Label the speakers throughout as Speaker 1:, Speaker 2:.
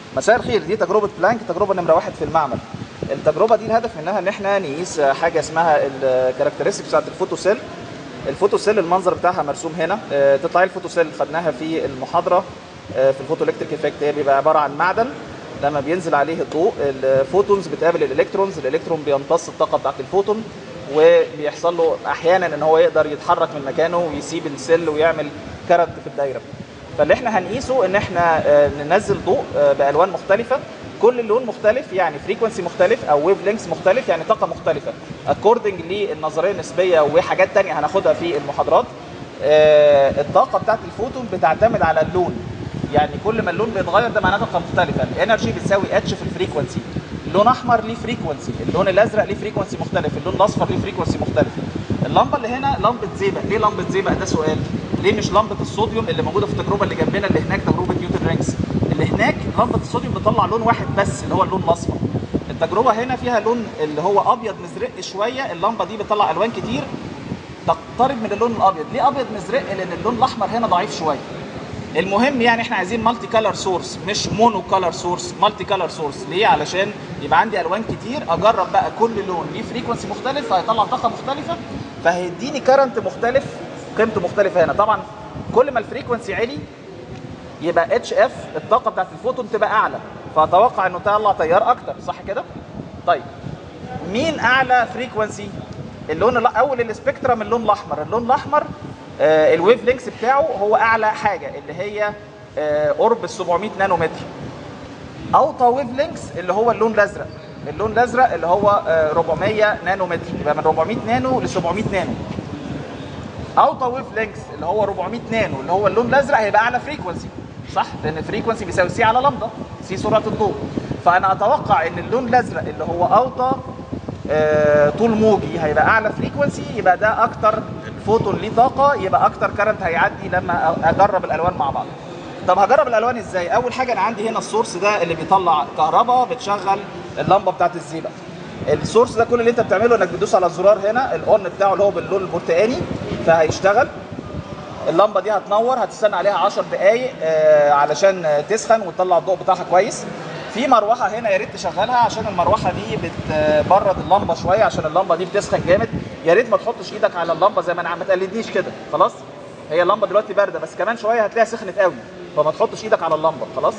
Speaker 1: مساء الخير دي تجربه بلانك تجربه نمره واحد في المعمل التجربه دي الهدف منها ان احنا نقيس حاجه اسمها الكاركترستيك بتاعت الفوتو سيل الفوتو سيل المنظر بتاعها مرسوم هنا آه، تطلع الفوتو سيل خدناها في المحاضره آه، في الفوتو الكتريك افكت هي بيبقى عباره عن معدن لما بينزل عليه الضوء الفوتونز بتقابل الالكترونز الالكترون بيمتص الطاقه بتاعت الفوتون وبيحصل له احيانا ان هو يقدر يتحرك من مكانه ويسيب السيل ويعمل كرنت في الدايره فاللي احنا هنقيسه ان احنا آه، ننزل ضوء آه، بالوان مختلفه كل لون مختلف يعني فريكونسي مختلف او ويف لينكس مختلف يعني طاقه مختلفه اكوردنج للنظريه النسبيه وحاجات تانية هناخدها في المحاضرات آه، الطاقه بتاعت الفوتون بتعتمد على اللون يعني كل ما اللون بيتغير ده معناه طاقه مختلفه الانرجي بتساوي اتش في الفريكونسي اللون احمر ليه فريكونسي اللون الازرق ليه فريكونسي مختلف اللون الاصفر ليه فريكونسي مختلف اللمبه اللي هنا لمبه زئبق ليه لمبه زئبق ده سؤال ليه مش لمبه الصوديوم اللي موجوده في التجربه اللي جنبنا اللي هناك تجربه نيوتن رينجز اللي هناك لمبه الصوديوم بتطلع لون واحد بس اللي هو اللون الاصفر التجربه هنا فيها لون اللي هو ابيض مزرق شويه اللمبه دي بتطلع الوان كتير تقترب من اللون الابيض ليه ابيض مزرق لان اللون الاحمر هنا ضعيف شويه المهم يعني احنا عايزين مالتي كالر سورس مش مونو كالر سورس مالتي كالر سورس ليه علشان يبقى عندي الوان كتير اجرب بقى كل لون ليه فريكونسي مختلف فهيطلع طاقه مختلفه فهيديني كرنت مختلف قيمته مختلفه هنا طبعا كل ما الفريكونسي عالي يبقى اتش اف الطاقه بتاعت الفوتون تبقى اعلى فاتوقع انه طلع تيار اكتر صح كده طيب مين اعلى فريكونسي اللون الأ- اول السبيكترم اللون الاحمر اللون الاحمر آه الويف لينكس بتاعه هو اعلى حاجه اللي هي آه قرب ال 700 نانو متر اوطى ويف لينكس اللي هو اللون الازرق اللون الازرق اللي هو آه 400 نانو متر يبقى من 400 نانو ل 700 نانو اوطى ويف لينكس اللي هو 400 نانو اللي هو اللون الازرق هيبقى اعلى فريكونسي صح لان الفريكونسي بيساوي سي على لمدا سي سرعه الضوء فانا اتوقع ان اللون الازرق اللي هو اوطى آه، طول موجي هيبقى اعلى فريكونسي يبقى ده اكتر فوتون ليه طاقه يبقى اكتر كرنت هيعدي لما أ- اجرب الالوان مع بعض طب هجرب الالوان ازاي اول حاجه انا عندي هنا السورس ده اللي بيطلع كهرباء بتشغل اللمبه بتاعت الزئبق السورس ده كل اللي انت بتعمله انك بتدوس على الزرار هنا الاون بتاعه اللي هو باللون البرتقاني فهيشتغل اللمبه دي هتنور هتستنى عليها 10 دقائق آه، علشان آه، تسخن وتطلع الضوء بتاعها كويس في مروحه هنا يا ريت تشغلها عشان المروحه دي بتبرد اللمبه شويه عشان اللمبه دي بتسخن جامد يا ريت ما تحطش ايدك على اللمبه زي ما انا عم- ما تقلدنيش كده خلاص هي اللمبه دلوقتي بارده بس كمان شويه هتلاقيها سخنت قوي فما تحطش ايدك على اللمبه خلاص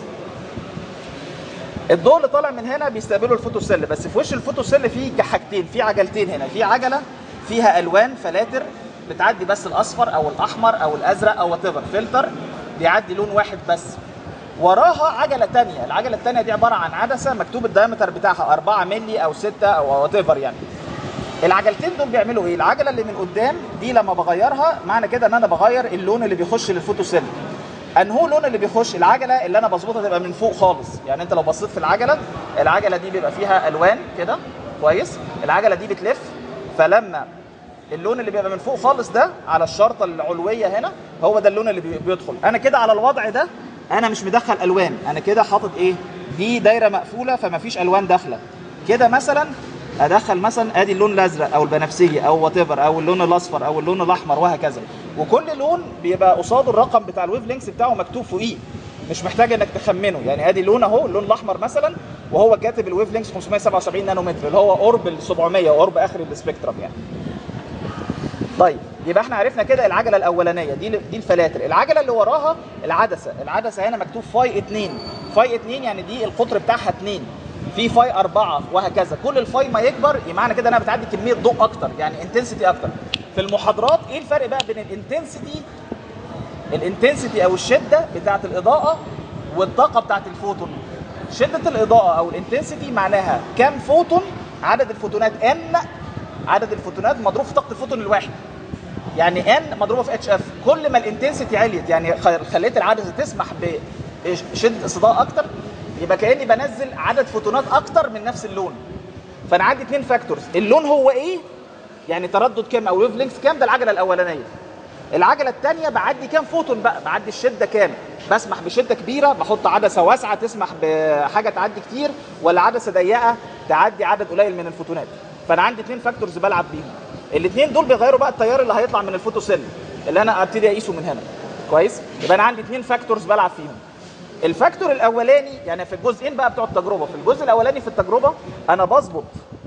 Speaker 1: الضوء اللي طالع من هنا بيستقبله الفوتو سيل بس في وش الفوتو سيل فيه حاجتين في عجلتين هنا في عجله فيها الوان فلاتر بتعدي بس الاصفر او الاحمر او الازرق او وات فلتر بيعدي لون واحد بس وراها عجله تانية العجله التانية دي عباره عن عدسه مكتوب الدايمتر بتاعها 4 مللي او 6 او وات يعني العجلتين دول بيعملوا ايه العجله اللي من قدام دي لما بغيرها معنى كده ان انا بغير اللون اللي بيخش للفوتو سيل انهو اللون اللي بيخش العجله اللي انا بظبطها تبقى من فوق خالص يعني انت لو بصيت في العجله العجله دي بيبقى فيها الوان كده كويس العجله دي بتلف فلما اللون اللي بيبقى من فوق خالص ده على الشرطه العلويه هنا هو ده اللون اللي بي- بيدخل انا كده على الوضع ده انا مش مدخل الوان انا كده حاطط ايه دي دايره مقفوله فما فيش الوان داخله كده مثلا ادخل مثلا ادي اللون الازرق او البنفسجي او وات او اللون الاصفر او اللون الاحمر وهكذا وكل لون بيبقى قصاده الرقم بتاع الويف لينكس بتاعه مكتوب فوقيه مش محتاج انك تخمنه يعني ادي لون اهو اللون الاحمر مثلا وهو كاتب الويف لينكس 577 نانومتر اللي هو قرب ال 700 وقرب اخر السبيكترم يعني طيب يبقى احنا عرفنا كده العجله الاولانيه دي دي الفلاتر العجله اللي وراها العدسه العدسه هنا مكتوب فاي 2 فاي 2 يعني دي القطر بتاعها 2 في فاي 4 وهكذا كل الفاي ما يكبر معنى كده انها بتعدي كميه ضوء اكتر يعني انتنسيتي اكتر في المحاضرات ايه الفرق بقى بين الانتنسيتي الانتنسيتي او الشده بتاعه الاضاءه والطاقه بتاعه الفوتون شده الاضاءه او الانتنسيتي معناها كام فوتون عدد الفوتونات ان عدد الفوتونات مضروب في طاقه الفوتون الواحد يعني ان مضروبه في اتش اف كل ما الانتنسيتي عليت يعني خ- خليت العدسه تسمح بشده استضاءه اكتر يبقى كاني بنزل عدد فوتونات اكتر من نفس اللون فانا عندي اثنين فاكتورز اللون هو ايه يعني تردد كام او ويف لينكس كام ده العجله الاولانيه العجله الثانيه بعدي كام فوتون بقى بعدي الشده كام بسمح بشده كبيره بحط عدسه واسعه تسمح بحاجه تعدي كتير ولا عدسه ضيقه تعدي عدد قليل من الفوتونات فانا عندي اثنين فاكتورز بلعب بيهم الاثنين دول بيغيروا بقى التيار اللي هيطلع من الفوتو سيل اللي انا ابتدي اقيسه من هنا كويس يبقى انا عندي اثنين فاكتورز بلعب فيهم الفاكتور الاولاني يعني في الجزئين بقى بتوع التجربه في الجزء الاولاني في التجربه انا بظبط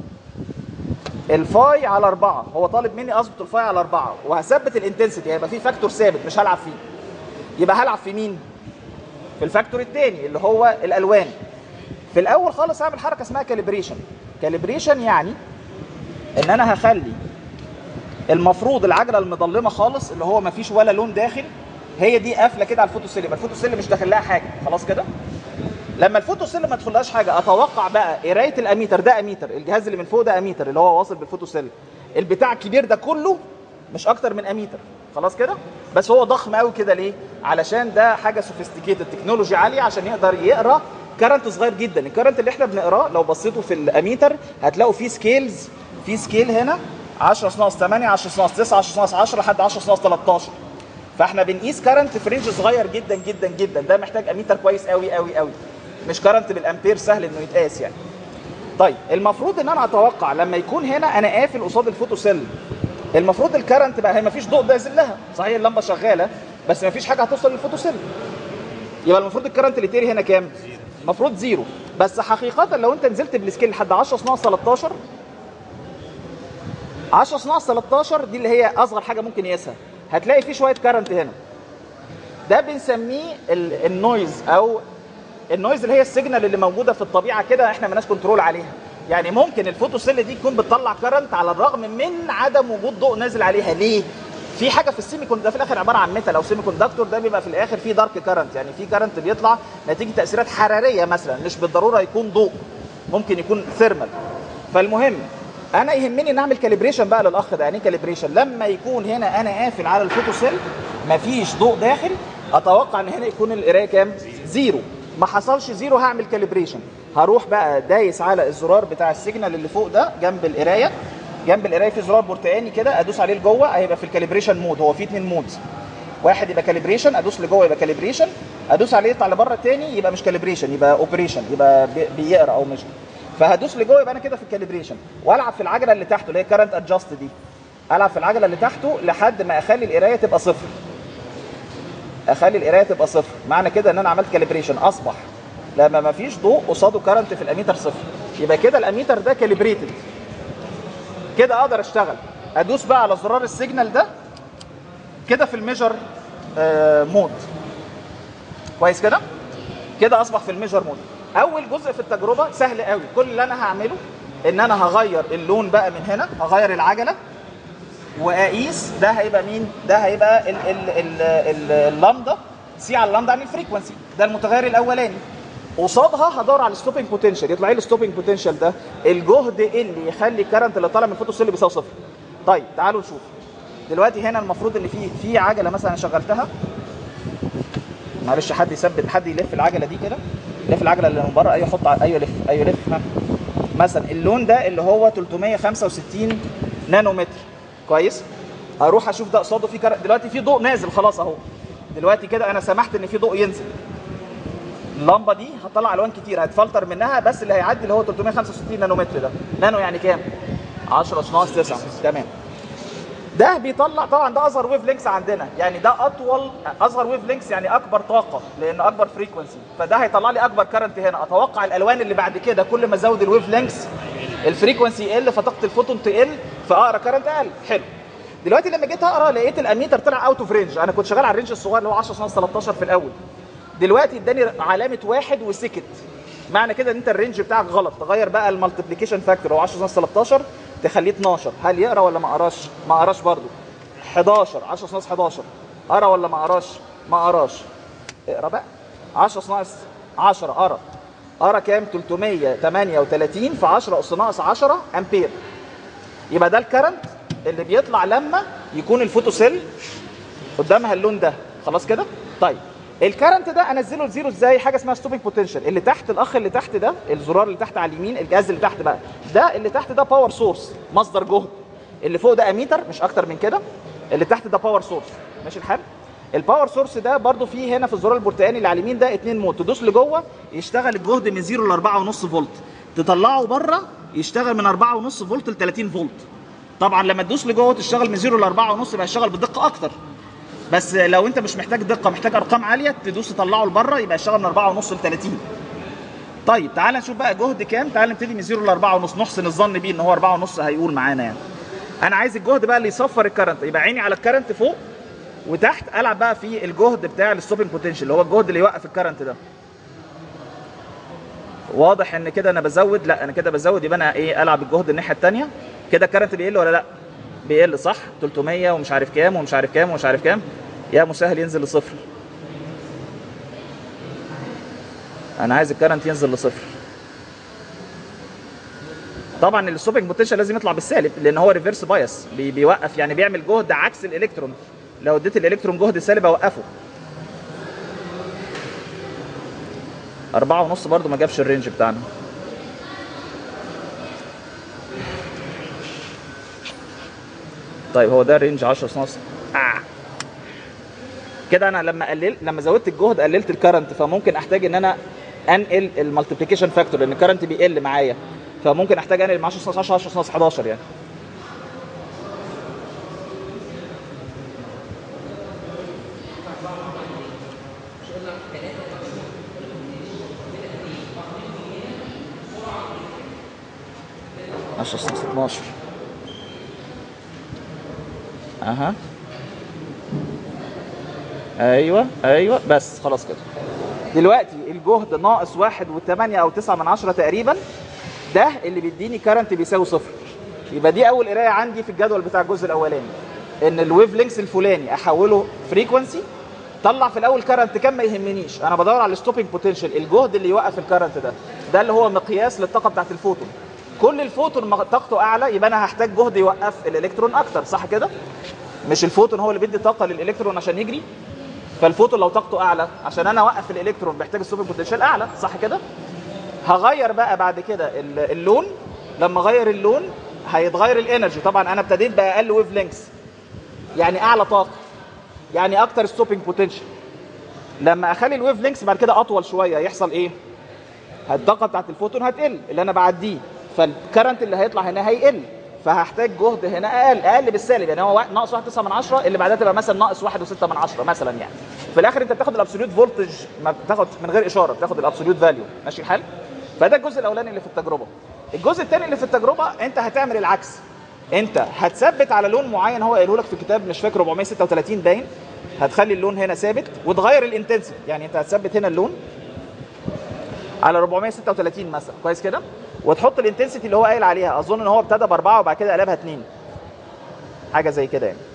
Speaker 1: الفاي على أربعة هو طالب مني أظبط الفاي على أربعة وهثبت الانتنسيتي هيبقى في فاكتور ثابت مش هلعب فيه يبقى هلعب في مين؟ في الفاكتور الثاني اللي هو الألوان في الأول خالص هعمل حركة اسمها كاليبريشن كاليبريشن يعني إن أنا هخلي المفروض العجلة المظلمة خالص اللي هو مفيش ولا لون داخل هي دي قافلة كده على الفوتوسيل يبقى الفوتوسيل مش داخل لها حاجة خلاص كده؟ لما الفوتوسيل ما تدخلهاش حاجه اتوقع بقى قرايه الاميتر ده اميتر الجهاز اللي من فوق ده اميتر اللي هو واصل بالفوتوسيل البتاع الكبير ده كله مش اكتر من اميتر خلاص كده بس هو ضخم قوي كده ليه علشان ده حاجه سوفيستيكيتد تكنولوجي عاليه عشان يقدر يقرا كرنت صغير جدا الكرنت اللي احنا بنقراه لو بصيتوا في الاميتر هتلاقوا فيه سكيلز في سكيل هنا 10 ناقص 8 10 ناقص 9 10 ناقص 10 لحد 10 ناقص 13 فاحنا بنقيس كرنت في رينج صغير جدا جدا جدا ده محتاج اميتر كويس قوي قوي قوي مش كرنت بالامبير سهل انه يتقاس يعني طيب المفروض ان انا اتوقع لما يكون هنا انا قافل قصاد الفوتوسيل المفروض الكرنت بقى هي مفيش ضوء نازل لها صحيح اللمبه شغاله بس مفيش حاجه هتوصل للفوتوسيل يبقى المفروض الكرنت اللي تيري هنا كام المفروض زيرو بس حقيقه لو انت نزلت بالسكيل لحد 10 ناقص 13 10 ناقص 13 دي اللي هي اصغر حاجه ممكن يقيسها هتلاقي في شويه كرنت هنا ده بنسميه النويز او النويز اللي هي السيجنال اللي موجوده في الطبيعه كده احنا مالناش كنترول عليها يعني ممكن الفوتوسيل دي تكون بتطلع كرنت على الرغم من عدم وجود ضوء نازل عليها ليه في حاجه في السيمي كوندكتور ده في الاخر عباره عن ميتال او سيمي كوندكتور ده بيبقى في الاخر فيه دارك كرنت يعني في كرنت بيطلع نتيجه تاثيرات حراريه مثلا مش بالضروره يكون ضوء ممكن يكون ثيرمال فالمهم انا يهمني ان اعمل كاليبريشن بقى للاخ ده يعني ايه كاليبريشن لما يكون هنا انا قافل على الفوتوسيل مفيش ضوء داخل اتوقع ان هنا يكون القرايه كام زيرو ما حصلش زيرو هعمل كاليبريشن هروح بقى دايس على الزرار بتاع السيجنال اللي فوق ده جنب القرايه جنب القرايه في زرار برتقاني كده ادوس عليه لجوه هيبقى في الكاليبريشن مود هو في اثنين مودز واحد يبقى كاليبريشن ادوس لجوه يبقى كاليبريشن ادوس عليه يطلع لبره تاني يبقى مش كاليبريشن يبقى اوبريشن يبقى بيقرا او مش فهدوس لجوه يبقى انا كده في الكاليبريشن والعب في العجله اللي تحته اللي هي كارنت ادجاست دي العب في العجله اللي تحته لحد ما اخلي القرايه تبقى صفر اخلي القرايه تبقى صفر معنى كده ان انا عملت كاليبريشن اصبح لما ما فيش ضوء قصاده كرنت في الاميتر صفر يبقى كده الاميتر ده كاليبريتد كده اقدر اشتغل ادوس بقى على زرار السيجنال ده كده في الميجر آه مود كويس كده كده اصبح في الميجر مود اول جزء في التجربه سهل قوي كل اللي انا هعمله ان انا هغير اللون بقى من هنا هغير العجله واقيس ده هيبقى مين ده هيبقى ال ال ال ال اللامدا سي على اللامدا يعني الفريكونسي ده المتغير الاولاني قصادها هدور على الستوبنج بوتنشال يطلع لي الستوبنج بوتنشال ده الجهد اللي يخلي الكرنت اللي طالع من الفوتوسيل بيساوي صفر طيب تعالوا نشوف دلوقتي هنا المفروض ان في في عجله مثلا أنا شغلتها معلش حد يثبت حد يلف العجله دي كده يلف العجله اللي من بره ايوه حط ايوه لف ايوه لف ها مثلا اللون ده اللي هو 365 نانومتر كويس اروح اشوف ده قصاده في كر... دلوقتي في ضوء نازل خلاص اهو دلوقتي كده انا سمحت ان في ضوء ينزل اللمبه دي هتطلع الوان كتير هتفلتر منها بس اللي هيعدي اللي هو 365 نانومتر ده نانو يعني كام 10 ناقص 9 تمام ده بيطلع طبعا ده اصغر ويف لينكس عندنا يعني ده اطول اصغر ويف لينكس يعني اكبر طاقه لان اكبر فريكونسي فده هيطلع لي اكبر كرنت هنا اتوقع الالوان اللي بعد كده كل ما ازود الويف لينكس الفريكونسي يقل فطاقه الفوتون تقل فاقرا كرنت اقل حلو دلوقتي لما جيت اقرا لقيت الاميتر طلع اوت اوف رينج انا كنت شغال على الرينج الصغير اللي هو 10 ناقص 13 في الاول دلوقتي اداني علامه واحد وسكت معنى كده ان انت الرينج بتاعك غلط تغير بقى المالتيبليكيشن فاكتور هو 10 ناقص 13 تخليه 12 هل يقرا ولا ما قراش ما قراش برضه 11 10 ناقص 11 قرا ولا ما قراش ما قراش اقرا بقى 10 ناقص 10 قرا قرا كام 338 في 10 اس ناقص 10 امبير يبقى ده الكرنت اللي بيطلع لما يكون الفوتوسيل قدامها اللون ده خلاص كده طيب الكرنت ده انزله لزيرو ازاي حاجه اسمها ستوبنج بوتنشال اللي تحت الاخ اللي تحت ده الزرار اللي تحت على اليمين الجهاز اللي تحت بقى ده اللي تحت ده باور سورس مصدر جهد اللي فوق ده اميتر مش اكتر من كده اللي تحت ده باور سورس ماشي الحال الباور سورس ده برضو فيه هنا في الزرار البرتقاني اللي على اليمين ده 2 مود تدوس لجوه يشتغل الجهد من 0 ل 4.5 فولت تطلعه بره يشتغل من 4.5 فولت ل 30 فولت طبعا لما تدوس لجوه تشتغل من 0 ل 4.5 يبقى يشتغل بدقه اكتر بس لو انت مش محتاج دقه محتاج ارقام عاليه تدوس تطلعه لبره يبقى يشتغل من 4 ونص ل 30 طيب تعال نشوف بقى جهد كام تعال نبتدي من 0 ل 4 ونص نحسن الظن بيه ان هو 4 ونص هيقول معانا يعني انا عايز الجهد بقى اللي يصفر الكرنت يبقى عيني على الكرنت فوق وتحت العب بقى في الجهد بتاع الستوبنج بوتنشال اللي هو الجهد اللي يوقف الكرنت ده واضح ان كده انا بزود لا انا كده بزود يبقى انا ايه العب الجهد الناحيه الثانيه كده الكرنت بيقل ولا لا بيقل صح 300 ومش عارف كام ومش عارف كام ومش عارف كام يا مسهل ينزل لصفر انا عايز الكرنت ينزل لصفر طبعا الستوبنج بوتنشال لازم يطلع بالسالب لان هو ريفرس بايس بي بيوقف يعني بيعمل جهد عكس الالكترون لو اديت الالكترون جهد سالب اوقفه أربعة ونص برضو ما جابش الرينج بتاعنا طيب هو ده الرينج 10 ونص آه. كده انا لما قللت لما زودت الجهد قللت الكرنت فممكن احتاج ان انا انقل المالتيبيكيشن فاكتور لان الكرنت بيقل معايا فممكن احتاج انقل من 10 10 10 11 يعني عشرة 12 اها ايوه ايوه بس خلاص كده دلوقتي الجهد ناقص واحد وثمانية او تسعة من عشرة تقريبا ده اللي بيديني كارنت بيساوي صفر يبقى دي اول قرايه عندي في الجدول بتاع الجزء الاولاني ان الويف لينكس الفلاني احوله فريكونسي طلع في الاول كارنت كام ما يهمنيش انا بدور على الستوبنج بوتنشال الجهد اللي يوقف الكارنت ده ده اللي هو مقياس للطاقه بتاعت الفوتون كل الفوتون ما طاقته اعلى يبقى انا هحتاج جهد يوقف الالكترون اكتر صح كده مش الفوتون هو اللي بيدي طاقه للالكترون عشان يجري فالفوتون لو طاقته اعلى عشان انا اوقف الالكترون بيحتاج السوبر بوتنشال اعلى صح كده هغير بقى بعد كده اللون لما اغير اللون هيتغير الانرجي طبعا انا ابتديت باقل ويف لينكس يعني اعلى طاقه يعني اكتر ستوبنج بوتنشال لما اخلي الويف لينكس بعد كده اطول شويه يحصل ايه الطاقه بتاعت الفوتون هتقل اللي انا بعديه فالكرنت اللي هيطلع هنا هيقل فهحتاج جهد هنا اقل اقل بالسالب يعني هو ناقص 1.9 من 10 اللي بعدها تبقى مثلا ناقص 1.6 من 10 مثلا يعني في الاخر انت بتاخد الابسوليوت فولتج ما بتاخد من غير اشاره بتاخد الابسوليوت فاليو ماشي الحال فده الجزء الاولاني اللي في التجربه الجزء الثاني اللي في التجربه انت هتعمل العكس انت هتثبت على لون معين هو قايله لك في كتاب مش فاكر 436 باين هتخلي اللون هنا ثابت وتغير الانتنسيتي يعني انت هتثبت هنا اللون على 436 مثلا كويس كده وتحط الانتنسيتي اللي هو قايل عليها اظن ان هو ابتدى باربعه وبعد كده قلبها اثنين حاجه زي كده يعني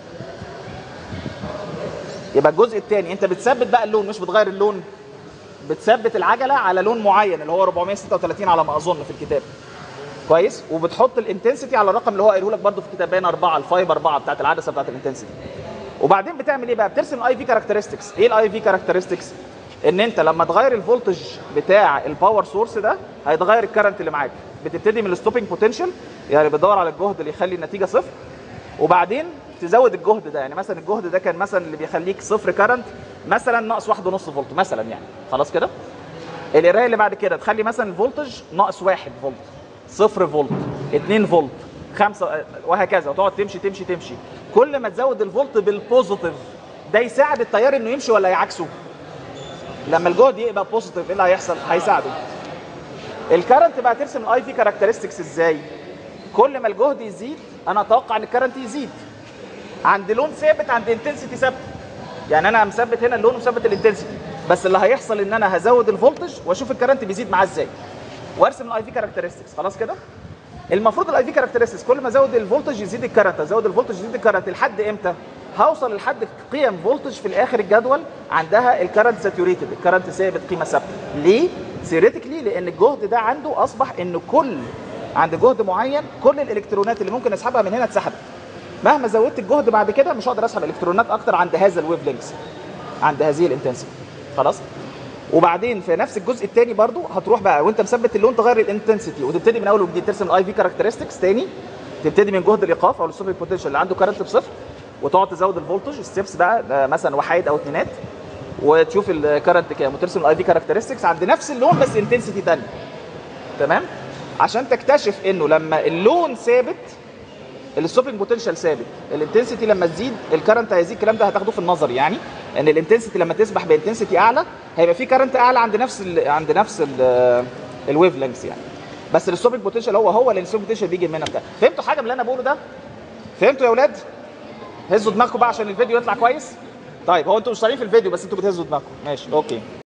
Speaker 1: يبقى الجزء الثاني انت بتثبت بقى اللون مش بتغير اللون بتثبت العجله على لون معين اللي هو 436 على ما اظن في الكتاب كويس وبتحط الانتنسيتي على الرقم اللي هو قايله لك برده في الكتاب باين 4 الفايب 4 بتاعت العدسه بتاعت الانتنسيتي وبعدين بتعمل ايه بقى بترسم الاي في كاركترستكس ايه الاي في كاركترستكس ان انت لما تغير الفولتج بتاع الباور سورس ده هيتغير الكرنت اللي معاك بتبتدي من الستوبنج بوتنشال يعني بتدور على الجهد اللي يخلي النتيجه صفر وبعدين تزود الجهد ده يعني مثلا الجهد ده كان مثلا اللي بيخليك صفر كرنت مثلا ناقص واحد ونص فولت مثلا يعني خلاص كده القرايه اللي بعد كده تخلي مثلا الفولتج ناقص واحد فولت صفر فولت 2 فولت خمسة وهكذا وتقعد تمشي تمشي تمشي كل ما تزود الفولت بالبوزيتيف ده يساعد التيار انه يمشي ولا يعكسه لما الجهد يبقى بوزيتيف ايه اللي هيحصل هيساعده الكرنت بقى ترسم الاي في كاركترستكس ازاي كل ما الجهد يزيد انا اتوقع ان الكرنت يزيد عند لون ثابت عند انتنسيتي ثابته يعني انا مثبت هنا اللون ومثبت الانتنسيتي بس اللي هيحصل ان انا هزود الفولتج واشوف الكرنت بيزيد معاه ازاي وارسم الاي في كاركترستكس خلاص كده المفروض الاي في كاركترستكس كل ما ازود الفولتج يزيد الكرنت ازود الفولتج يزيد الكرنت لحد امتى هوصل لحد قيم فولتج في الاخر الجدول عندها الكرنت ساتوريتد الكرنت ثابت قيمه ثابته ليه ثيوريتيكلي لان الجهد ده عنده اصبح ان كل عند جهد معين كل الالكترونات اللي ممكن اسحبها من هنا اتسحبت مهما زودت الجهد بعد كده مش هقدر اسحب الكترونات اكتر عند هذا الويف لينكس عند هذه الانتنسيتي خلاص وبعدين في نفس الجزء الثاني برضو هتروح بقى وانت مثبت اللون تغير الانتنسيتي وتبتدي من اول وجديد ترسم الاي في كاركترستكس تاني تبتدي من جهد الايقاف او السوبر بوتنشال اللي عنده كارنت بصفر وتقعد تزود الفولتج ستيبس بقى مثلا وحيد او اثنينات وتشوف الكرنت كام وترسم الاي في كاركترستكس عند نفس اللون بس انتنسيتي ثانيه تمام عشان تكتشف انه لما اللون ثابت الستوبنج بوتنشال ثابت الانتنسيتي لما تزيد الكرنت هيزيد الكلام ده هتاخدوه في النظر يعني ان الانتنسيتي لما تسبح بانتنسيتي اعلى هيبقى في كرنت اعلى عند نفس ال عند نفس الويف لينكس يعني بس الستوبنج بوتنشال هو هو لان الستوبنج بوتنشال بيجي منها بتاع فهمتوا حاجه من اللي انا بقوله ده فهمتوا يا اولاد هزوا دماغكم بقى عشان الفيديو يطلع كويس طيب هو انتوا مش طالعين في الفيديو بس انتوا بتهزوا دماغكم ماشي اوكي